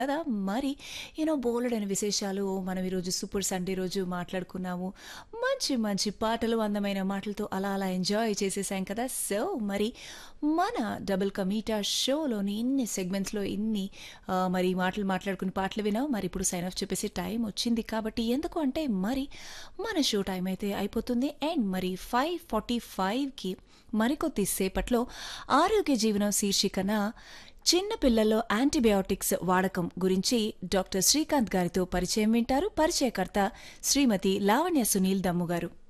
కదా మరి యూనో బోలెడని విశేషాలు మనం ఈరోజు సూపర్ సండే రోజు మాట్లాడుకున్నాము మంచి మంచి పాటలు అందమైన మాటలతో అలా అలా ఎంజాయ్ చేసేసాం కదా సో మరి మన డబుల్ కమీటా షోలోని ఇన్ని సెగ్మెంట్స్లో ఇన్ని ఆ, మరి మాటలు మాట్లాడుకుని పాటలు వినాం మరి ఇప్పుడు సైన్ ఆఫ్ చెప్పేసి టైం వచ్చింది కాబట్టి ఎందుకు అంటే మరి మన షో టైం అయితే అయిపోతుంది అండ్ మరి ఫైవ్ ఫార్టీ ఫైవ్కి మరికొద్ది సేపట్లో ఆరోగ్య జీవనం శీర్షికన చిన్న పిల్లల్లో యాంటీబయాటిక్స్ వాడకం గురించి డాక్టర్ శ్రీకాంత్ గారితో పరిచయం వింటారు పరిచయకర్త శ్రీమతి లావణ్య సునీల్ దమ్ము గారు